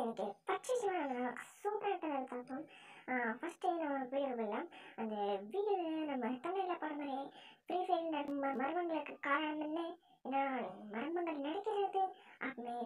எனக்கு பர்ச்சேஸ்லாம் சூப்பராக பார்த்தோம் ஃபஸ்ட்டு நம்ம வீடியோவில் அந்த வீடியோவில் நம்ம தமிழில் படம் மாதிரி ஃப்ரீ ஃபயர் நடக்கும் மர்மங்களுக்கு காரணம் என்ன ஏன்னா மர்மங்கள் நடக்கிறது அப்படின்னு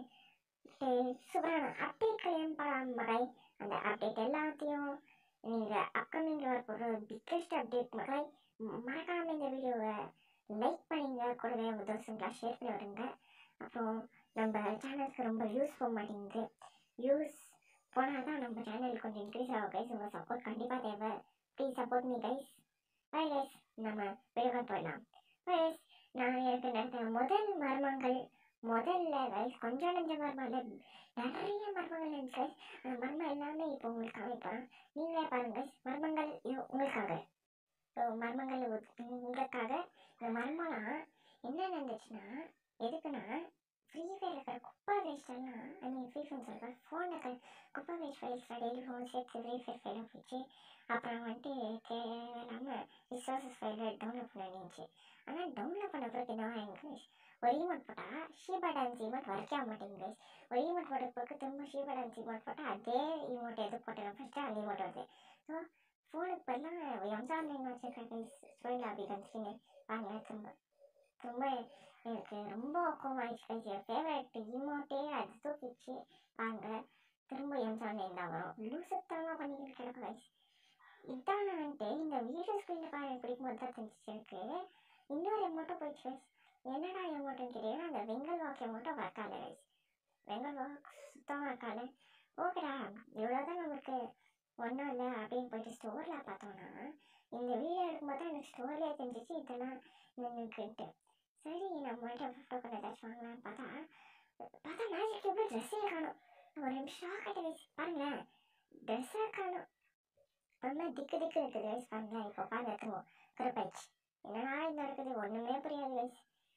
சூப்பரான அப்டேட்களையும் படம் மகை அந்த அப்டேட் எல்லாத்தையும் நீங்கள் அப்கமிங்கில் வரப்போகிற பிக்கஸ்ட் அப்டேட் மகை மறக்காமல் இந்த வீடியோவை லைக் பண்ணிங்க கூடவே உங்கள் தோசங்களை ஷேர் பண்ணி விடுங்க அப்புறம் நம்ம சேனலுக்கு ரொம்ப யூஸ் போக மாட்டேங்குது யூஸ் போனால் தான் நம்ம சேனல் கொஞ்சம் இன்க்ரீஸ் ஆகும் கைஸ் உங்கள் சப்போர்ட் கண்டிப்பாக தேவை please support me guys bye guys நம்ம வீடியோக்கு போயிடலாம் கைஸ் நான் எனக்கு நடந்த முதல் மர்மங்கள் முதல்ல கைஸ் கொஞ்சம் நெஞ்ச மர்மங்கள் நிறைய மர்மங்கள் இருந்துச்சு கைஸ் அந்த மர்மம் எல்லாமே இப்போ உங்களுக்கு காமிப்பேன் நீங்களே பாருங்க guys. மர்மங்கள் இது உங்களுக்காக ஸோ மர்மங்கள் உ- உங்களுக்காக இந்த மர்மம்லாம் என்ன நடந்துச்சுன்னா எதுக்குன்னா ஃப்ரீ ஃபயர் இருக்கிற குப்பா வேஸ்டெல்லாம் ஐ மீன் ஃப்ரீ ஃபயர் சொல்கிறேன் ஃபோனில் இருக்கிற குப்பா வேஸ்ட் ஃபைல்ஸ் டெய்லி ஃபோன் சேர்த்து ஃப்ரீ ஃபயர் ஃபைலை போச்சு அப்புறம் வந்துட்டு தேவையில்லாமல் ரிசோர்ஸஸ் ஃபைலை டவுன்லோட் பண்ண இருந்துச்சு ஆனால் டவுன்லோட் பண்ண பிறகு என்ன இங்கிலீஷ் ஒரு ஈமெண்ட் போட்டால் ஷீபா டான்ஸ் ஈமெண்ட் வரைக்க மாட்டேங்குது ஒரு ஈமெண்ட் போட்ட பிறகு திரும்ப ஷீபா டான்ஸ் ஈமெண்ட் போட்டால் அதே ஈமெண்ட் எது போட்டேன் ஃபஸ்ட்டு அந்த ஈமெண்ட் வருது ஸோ ஃபோனுக்கு பதிலாக எம்சாம் லைன் வச்சுருக்கேன் ஸ்டோரியில் அப்படி கன்சின்னு வாங்க திரும்ப ரொம்ப எனக்கு ரொம்ப கோவமாயிடுச்சு கைஸ் என் ஃபேவரட் ஈமோட்டே அது தூக்கிச்சு வாங்க திரும்ப எம்சாம் லைன் தான் வரும் லூசத்தனமாக பண்ணிக்கிட்டு கிடக்கும் கைஸ் இதான் வந்துட்டு இந்த வீடியோ ஸ்க்ரீனில் பாருங்க பிடிக்கும்போது தான் தெரிஞ்சிச்சு எனக்கு இன்னொரு எமௌண்ட்டும் போயிடுச்சு கைஸ் என்னடா எமௌண்ட்டுன்னு கேட்டீங்கன்னா அந்த வெங்கல் வாக் எமௌண்ட்டும் ஒர்க் ஆகல கைஸ் வெங்கல் வாக் சுத்தமாக ஒர்க் ஆகல ஓகேடா இவ்வளோதான் நமக்கு ஒன்றும் இல்லை அப்படின்னு போயிட்டு ஸ்டோரில் பார்த்தோன்னா இந்த வீடியோ எடுக்கும்போது தான் எனக்கு ஸ்டோரியே தெரிஞ்சிச்சு இதெல்லாம் நின்றுக்கிட்டு சரி நம்ம வந்துட்டு ஃபிஃப்டோ பண்ண ஏதாச்சும் வாங்கலாம்னு பார்த்தா பார்த்தா மேஜிக் கியூப்ல ட்ரெஸ்ஸே காணும் ஒரு நிமிஷம் கட்டி வச்சு பாருங்களேன் ட்ரெஸ்ஸே காணும் ரொம்ப திக்கு திக்கு இருக்குது கைஸ் பாருங்களேன் இப்போ பாருங்க திரும்ப கருப்பாயிடுச்சு என்னடா இந்த இருக்குது ஒன்றுமே புரியாது கைஸ்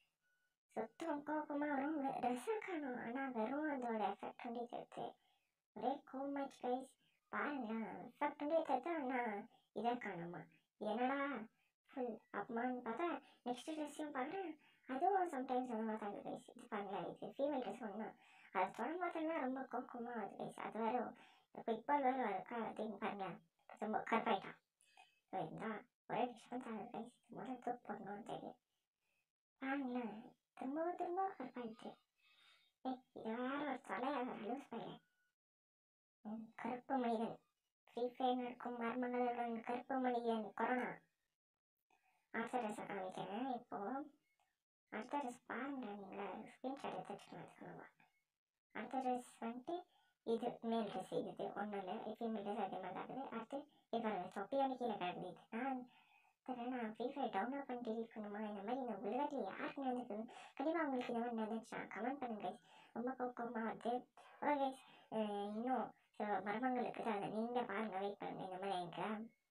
சுத்தம் கோபமாக வரும் ட்ரெஸ்ஸை காணும் ஆனால் வெறும் அதோட எஃபெக்ட் வந்து தெரியுது ஒரே கோமாச்சு கைஸ் பாருங்களேன் எஃபெக்ட் வந்து தெரியுது ஆனால் இதை காணுமா என்னடா ஃபுல் அப்புறமான்னு பார்த்தா நெக்ஸ்ட் ட்ரெஸ்ஸையும் பார்க்குறேன் அதுவும் சம்டைம்ஸ் அந்த மாதிரி தான் கைஸ் இது பாருங்களேன் இது ஃபீமேல் ட்ரெஸ் ஒன்று அது தொட மாட்டேன்னா ரொம்ப கோக்கமாக வருது கைஸ் அது வேறு பிக்பால் வேறு இருக்கா அப்படின்னு பாருங்களேன் ரொம்ப கருப்பாயிட்டான் ஸோ இதுதான் ஒரே டிஸ்டன்ஸ் ஆகுது கைஸ் முதல்ல தூக்கு போடணும்னு தெரியும் பாருங்களேன் திரும்ப திரும்ப கருப்பாயிடுச்சு ஏய் இது வேற ஒரு தலையை லூஸ் பையன் ம், கருப்பு மனிதன் ஃப்ரீ ஃபயர் நடக்கும் மர்மங்களுடன் கருப்பு மனிதன் கொரோனா அடுத்த ட்ரெஸ்ஸை காமிக்கிறேன் இப்போ அடுத்த ட்ரெஸ் பாருங்க நீங்கள் ஸ்க்ரீன்ஷாட் எடுத்து வச்சுக்கணும் அடுத்த ட்ரெஸ் வந்துட்டு இது மேல் ட்ரெஸ் இது ஒன்றும் இல்லை ஃபீமேல் ட்ரெஸ் அதே மாதிரி ஆகுது அடுத்து இது பாருங்க தொப்பியான கீழே கிடக்குது இது நான் தெரியல நான் ஃப்ரீ ஃபயர் டவுன்லோட் பண்ணி delete பண்ணுமா இந்த மாதிரி இந்த உலகத்தில் யாருக்கு நடந்தது கண்டிப்பாக உங்களுக்கு இந்த மாதிரி நடந்துச்சுன்னா கமெண்ட் பண்ணுங்க guys. ரொம்ப கோக்கமாக வருது ஓகே guys, அஹ் இன்னும் சில மர்மங்கள் இருக்குது அதை நீங்கள் பாருங்கள் வெயிட் பண்ணுங்க இந்த மாதிரி எனக்கு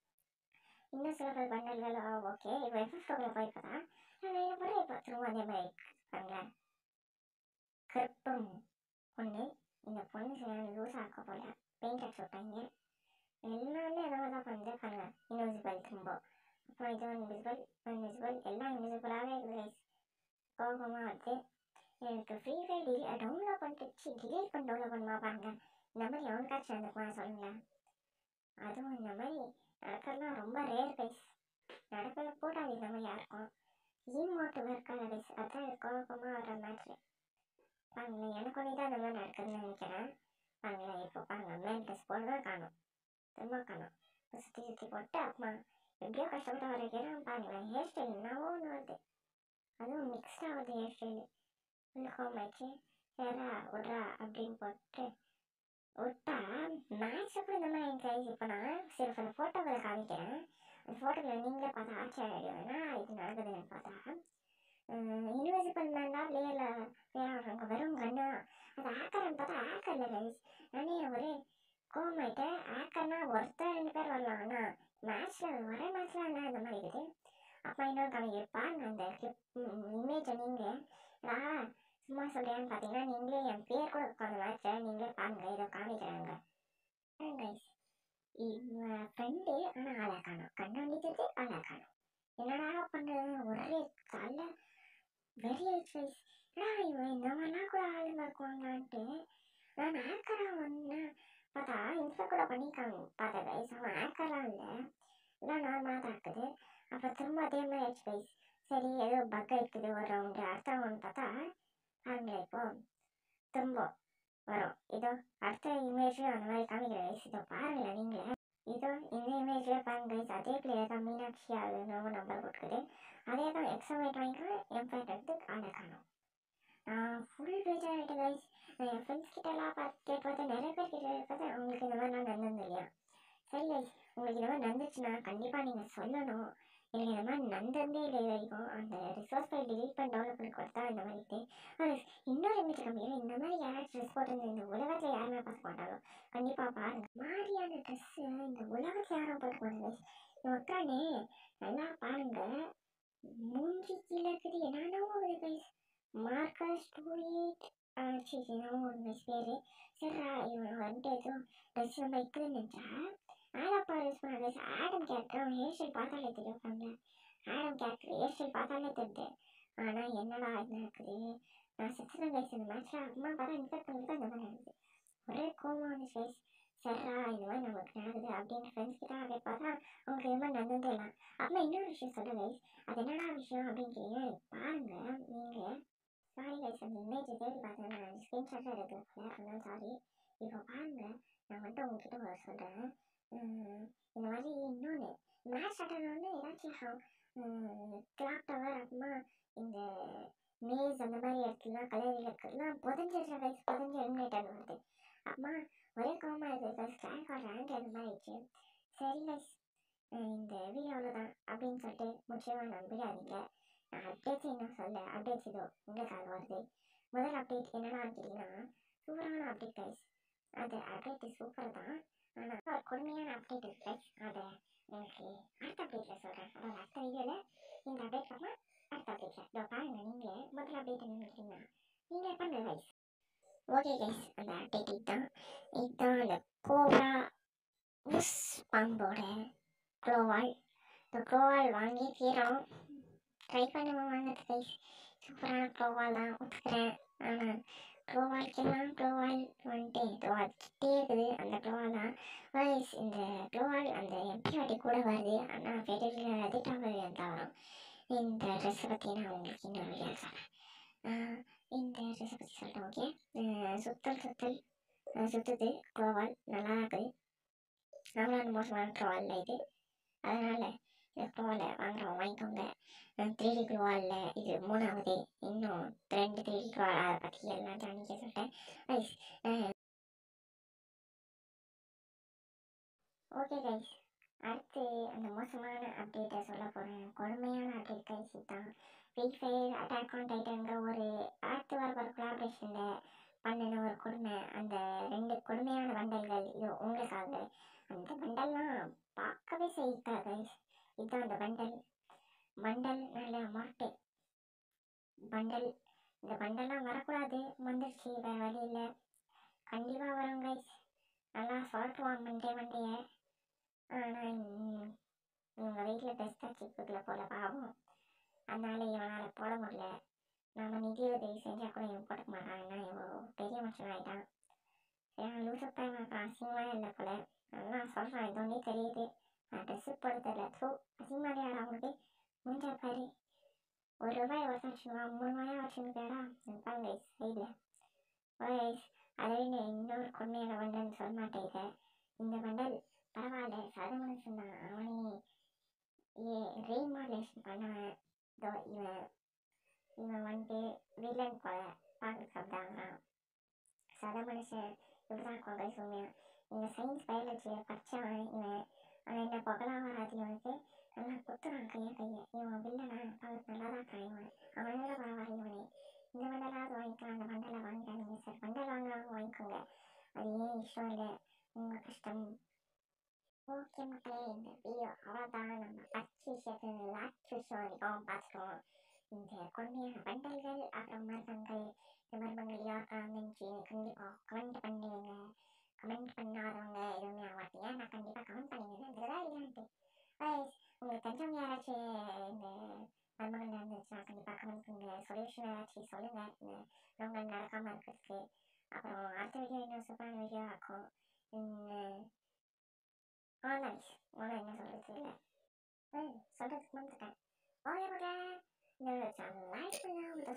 இன்னும் சில பேர் பண்ணல்கள் ஓகே இப்போ எஃப்எஃப்டோவில் போய் பார்த்தா நான் என்ன பண்ணுறேன் இப்போ திரும்ப அதே மாதிரி பாருங்களேன் கருப்பம் பொண்ணு இந்த பொண்ணு சரியான லூஸ் ஆக்க போல பெயிண்ட் அடிச்சு விட்டாங்க எல்லாமே ஏதோ தான் பண்ணுது பாருங்க இன்விசிபிள் திரும்ப அப்புறம் இது இன்விசிபிள் இன்விசிபிள் எல்லாம் இன்விசிபிளாகவே இருக்குது கைஸ் கோபமாக வருது எனக்கு ஃப்ரீ ஃபயர் டிலீ டவுன்லோட் பண்ணிட்டு டிலீட் பண்ணி டவுன்லோட் பண்ணுமா பாருங்க இந்த மாதிரி எவனுக்காச்சும் நடந்துக்குமா சொல்லுங்களேன் அதுவும் இந்த மாதிரி நடக்கிறதுலாம் ரொம்ப ரேர் கைஸ் நடக்கவே கூடாது இந்த மாதிரி யாருக்கும் ஈமோட்டு இருக்காது கைஸ் அதான் இது கோபமாக வர மேட்ரு பாருங்களேன் எனக்கு ஒன்றே தான் இந்த மாதிரி நடக்குதுன்னு நினைக்கிறேன் பாருங்களேன் இப்போ பாருங்க மேல் ட்ரெஸ் போட்டு தான் காணும் திரும்ப காணும் சுற்றி சுற்றி போட்டு அப்புறமா எப்படியோ கஷ்டப்பட்டு வரைக்கிறேன் பாருங்களேன் ஹேர் ஸ்டைல் என்னவோ ஒன்று வருது அதுவும் மிக்ஸ்டாக வருது ஹேர் ஸ்டைல் ஃபுல் ஹோம் ஆச்சு சரிடா விட்றா அப்படின்னு போட்டு விட்டா மேட்ச் அப்படி இந்த மாதிரி என் கைஸ் இப்போ நான் சரி இப்போ அந்த ஃபோட்டோவை காமிக்கிறேன் அந்த ஃபோட்டோவில் நீங்களே பார்த்தா ஆச்சரியம் ஆகிடுவேன்னா இது நடக்குதுன்னு பார்த்தா இன்விசிபிள் மேன் தான் பிளேயரில் பிளேயர் ஆடுறாங்க வெறும் கண்ணு தான் அது ஆக்கர்னு பார்த்தா ஆக்கரில் கைஸ் நானே ஒரே கோமாயிட்டு ஆக்கர்னா ஒருத்தர் ரெண்டு பேர் வரலாம் ஆனால் மேட்ச்சில் ஒரே மேட்ச்சில் என்ன இந்த மாதிரி இருக்குது அப்போ இன்னொரு காமிக்க பாருங்க அந்த கிளிப் இமேஜை நீங்கள் நான் சும்மா சொல்கிறேன்னு பார்த்தீங்கன்னா நீங்களே என் பேர் கூட உட்காந்து மேட்ச்சை நீங்களே பாருங்க இதை காமிக்கிறாங்க கைஸ் ஃப்ரெண்டு ஆனால் ஆளை காணும் கண்ணாண்டிக்கிறது ஆளை காணும் என்னடா பண்ணுறது ஒரே தலை வெரி எக்ஸைஸ் ஏன்னா இவன் இந்த மாதிரிலாம் கூட ஆளுங்க இருக்குவாங்களான்ட்டு நான் ஆக்க ஆங்கராக வந்து பார்த்தா இன்ஸ்டா கூட பண்ணியிருக்காங்க பார்த்தா கைஸ் அவன் ஆங்கர்லாம் இல்லை எல்லாம் நார்மலாக தான் இருக்குது அப்புறம் திரும்ப அதே மாதிரி ஆயிடுச்சு கைஸ் சரி ஏதோ பக் இருக்குது ஒரு ரவுண்டு அடுத்த ரவுண்ட் பார்த்தா பாருங்களேன் இப்போ திரும்ப வரும் இதோ அடுத்த இமேஜ்ல அந்த மாதிரி காமிக்கிற கைஸ் இதோ பாருங்களேன் நீங்களே இதோ இந்த இமேஜ்ல பாருங்க கைஸ் அதே பிளேயர் தான் மீனாட்சி அது நம்ம நம்பர் போட்டுக்குது அதே தான் எக்ஸாமேட் வாங்கிக்கிறேன் என் ஃப்ரெண்ட் எடுத்து ஆளை காணும் நான் ஃபுல் பேஜ் ஆகிட்டு கைஸ் என் ஃப்ரெண்ட்ஸ் கிட்டலாம் பார்த்து கேட்டு பார்த்தா நிறைய பேர் கிட்ட பார்த்தா அவங்களுக்கு இந்த மாதிரிலாம் நடந்தது இல்லையா சரி கைஸ் உங்களுக்கு இந்த மாதிரி நடந்துச்சுன்னா கண்டிப்பாக நீங்கள் சொல்லணும் எனக்கு இந்த மாதிரி நடந்ததே இல்லை இது வரைக்கும் அந்த ரிசோர்ஸ் ஃபைல் டிலீட் பண்ணி டவுன்லோட் பண்ணி கொடுத்தா இந்த மாதிரி இருக்கு. அது இன்னொரு இமேஜ் கம்மியில் இந்த மாதிரி யாராச்சும் ட்ரெஸ் போட்டு இந்த உலகத்தில் யாருமே பார்க்க மாட்டாங்க கண்டிப்பாக பாருங்க மாதிரியான ட்ரெஸ்ஸு இந்த உலகத்தில் யாரும் போட்டு மாட்டாங்க உட்காந்து நல்லா பாருங்க மூஞ்சி கீழே இருக்குது என்னென்னவோ ஒரு கைஸ் மார்க்கஸ் டூ எயிட் சரி என்னவோ ஒரு கைஸ் பேர் சரிடா இவன் வந்துட்டு ஏதோ ட்ரெஸ் நம்ம இருக்குதுன்னு நினச்சா ஆடப்பா யூஸ் பண்ண கைஸ் ஆடம் கேரக்டர் அவன் ஹேர் ஸ்டைல் பார்த்தாலே தெரியும் பாருங்க ஆடம் கேரக்டர் ஹேர் ஸ்டைல் பார்த்தாலே தெரியுது ஆனால் என்னடா இது நடக்குது நான் செத்துறேன் கைஸ் இந்த மேட்ச்சில் அம்மா பார்த்தா இன்ஃபெக்ட் பண்ணிட்டு அந்த மாதிரி நடக்குது ஒரே கோவம் வந்து கைஸ் சரிடா இது மாதிரி நமக்கு நடக்குது அப்படின்னு ஃப்ரெண்ட்ஸ் கிட்ட அப்படியே பார்த்தா அவங்களுக்கு இது மாதிரி நடந்ததே இல்லை அப்புறம் இன்னொரு விஷயம் சொல்ல கைஸ் அது என்னடா விஷயம் அப்படின்னு கேட்டீங்கன்னா பாருங்க நீங்கள் சாரி கைஸ் அந்த இமேஜ் தேடி பார்த்தேன் நான் ஸ்க்ரீன்ஷாட்டாக எடுக்கல அதனால சாரி இப்போ பாருங்க நான் வந்துட்டு உங்ககிட்ட ஒரு சொல்கிறேன் இந்த மாதிரி இன்னொன்று மேட்ச் ஸ்டார்ட் ஆனோடனே ஏதாச்சும் கிளாக் டவர் அப்புறமா இந்த மேஸ் அந்த மாதிரி இடத்துலாம் கலரில் இருக்கிறதுலாம் புதஞ்சிடுற கைஸ் புதஞ்சு எலிமினேட் வருது அப்புறமா ஒரே காமாக இருக்குது கைஸ் கிளாக் ஆர் ரேங்க் அந்த மாதிரி ஆயிடுச்சு சரி கைஸ் இந்த வீடியோவில் தான் அப்படின்னு சொல்லிட்டு முக்கியமாக நம்பிடாதீங்க நான் அப்டேட்ஸ் என்ன சொல்ல அப்டேட்ஸ் இதோ உங்களுக்காக வருது முதல் அப்டேட் என்னடா கேட்டிங்கன்னா சூப்பரான அப்டேட் கைஸ் அது அப்டேட் சூப்பர் தான் ஆனால் ஒரு கொடுமையான அப்டேட் இருக்கு கைஸ் அதை எனக்கு அடுத்த அப்டேட்டில் சொல்கிறேன் அதாவது அடுத்த வீடியோவில் இந்த அப்டேட் பண்ணால் அடுத்த அப்டேட்டில் இதோ பாருங்க நீங்களே முதல் அப்டேட் என்னன்னு கேட்டிங்கன்னா நீங்களே பண்ணுங்க கைஸ் ஓகே கைஸ் அந்த அப்டேட் இதுதான் இதுதான் அந்த கோப்ரா உஸ் பாம்போட க்ளோவால் இந்த க்ளோவால் வாங்கி தீரோம் ட்ரை பண்ணுவோம் வாங்குறது கைஸ் சூப்பரான க்ளோவால் தான் ஒத்துக்கிறேன் ஆனால் க்ளோவால்க்கெல்லாம் க்ளோவால் வந்துட்டு இதோ அதுக்கிட்டே இருக்குது அந்த க்ளோவால் தான் கைஸ் இந்த க்ளோவால் அந்த எம்பி வாட்டி கூட வருது ஆனால் ஃபெடரில் அதிட்டாமல் தான் வரும் இந்த ட்ரெஸ்ஸை பற்றி நான் உங்களுக்கு இன்னொரு வீடியோ சொல்கிறேன் இந்த ட்ரெஸ்ஸை பற்றி சொல்லிட்டேன் ஓகே சுத்தல் சுத்தல் அஹ் சுத்துது க்ளோவால் நல்லா இருக்குது நம்மளால மோசமான க்ளோவால் இது அதனால் இந்த க்ளோவால் வாங்குறோம் வாங்கிக்கோங்க த்ரீ டி க்ளோவாலில் இது மூணாவது இன்னும் ரெண்டு த்ரீ டி க்ளோவால் அதை பற்றி எல்லாம் ஜானிக்க சொல்லிட்டேன் கைஸ் ஓகே கைஸ் அடுத்து அந்த மோசமான அப்டேட்டை சொல்ல போகிறேன் கொடுமையான அப்டேட் கைஸ் தான் ஃப்ரீ ஃபயர் அட்டாக் ஆன் டைட்டன்ற ஒரு அடுத்து வர ஒரு கொலாபரேஷனில் பண்ணின ஒரு கொடுமை அந்த ரெண்டு கொடுமையான வண்டல்கள் இது உங்களுக்காக அந்த வண்டல்லாம் பார்க்கவே செய்யுதா கைஸ் இதுதான் அந்த வண்டல் மண்டல் நல்ல மாட்டு பண்டல் இந்த பண்டல்லாம் வரக்கூடாது வந்துருச்சு வேறு வழி இல்லை கண்டிப்பாக வரும் கைஸ் நல்லா சொல்லட்டுவான் மண்டே மண்டையை ஆனால் இவங்க வீட்டில் பெஸ்ட்டாக சிக்குதுல போல பாவம் அதனால இவனால் போட முடியல நம்ம நிதி உதவி செஞ்சால் கூட இவன் போட்டுக்க மாட்டான் ஏன்னா இவன் பெரிய மனுஷன் ஆகிட்டான் ஏன்னா லூசப்பாக எனக்கு அசிங்கமாக இல்லை போல நல்லா சொல்கிறான் இது ஒன்றே தெரியுது நான் ட்ரெஸ்ஸு போட தெரியல ஸோ அசிங்கமாக யாரா அவனுக்கு முடிஞ்சா பாரு ஒரு ரூபாய் ஒருத்தன் வச்சுருவான் மூணு ரூபாயா வச்சுருக்காடா பாருங்க சைடில் வயஸ் அதை விட இன்னொரு கொடுமையான வண்டல்னு சொல்ல மாட்டேன் இதை இந்த வண்டல் பரவாயில்ல சதமனுஷன் தான் அவனே ஏ ரீமாடலேஷன் பண்ணவன் இதோ இவன் இவன் வந்துட்டு வில்லன் போல பார்க்க சாப்பிட்டாங்களாம் சத மனுஷன் இப்படிதான் இருக்கும் கைஸ் உண்மையா இந்த சயின்ஸ் பயாலஜியை படித்தவன் இவன் அவன் என்ன புகழாக வராது இவனுக்கு நல்லா குத்துறான் கையை கையை இவன் வில்லனா பார்க்க நல்லா தான் இருக்கான் இவன் அவனோட பரவாயில்ல இவனே இந்த மண்டலாவது வாங்கிக்கலாம் அந்த மண்டலை வாங்கிக்காதீங்க சார் மண்டல் வாங்குறவங்க வாங்கிக்கோங்க அது ஏன் இஷ்டம் இல்லை உங்கள் கஷ்டம் ஓகே மக்களே இந்த வீடியோ அவ்வளோதான் நம்ம ஃபஸ்ட் விஷயத்து லாஸ்ட் விஷயம் வரைக்கும் பார்த்துட்டோம் இந்த கொடுமையான பண்டல்கள் அப்புறம் மருமங்கள் இந்த மருமங்கள் யாருக்காங்கன்னு கண்டிப்பாக கமெண்ட் பண்ணுவீங்க கமெண்ட் பண்ணாதவங்க எதுவுமே ஆக மாட்டீங்க நான் கண்டிப்பாக கமெண்ட் பண்ணுவீங்க இதுதான் இல்லைன்ட்டு கைஸ் உங்களுக்கு தெரிஞ்சவங்க யாராச்சும் இந்த மருமகள் நடந்துச்சுன்னா கண்டிப்பாக கமெண்ட் பண்ணுங்க சொல்யூஷன் ஏதாச்சும் சொல்லுங்கள் இந்த மருமகள் நடக்காமல் இருக்கிறதுக்கு அப்புறம் அடுத்த வீடியோ இன்னும் சூப்பரான வீடியோ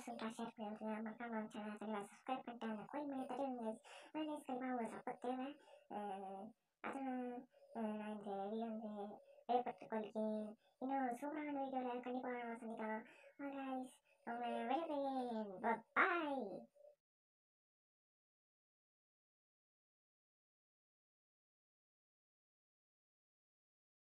சொல்லிட்டு ஷேர் பண்ணி விட்டுருங்க மறக்காம நம்ம சேனல் சரிவா சப்ஸ்கிரைப் பண்ணிட்டு அந்த கோயில் மேலே தட்டி விடுங்க guys. அதான் guys கண்டிப்பாக உங்களுக்கு சப்போர்ட் தேவை அஹ் அதான் அஹ் நான் இந்த வீடியோ வந்து ஏற்படுத்திக் கொள்கிறேன் இன்னும் சூப்பரான வீடியோவில் கண்டிப்பாக நான் சந்திக்கலாம் கைஸ் அவங்க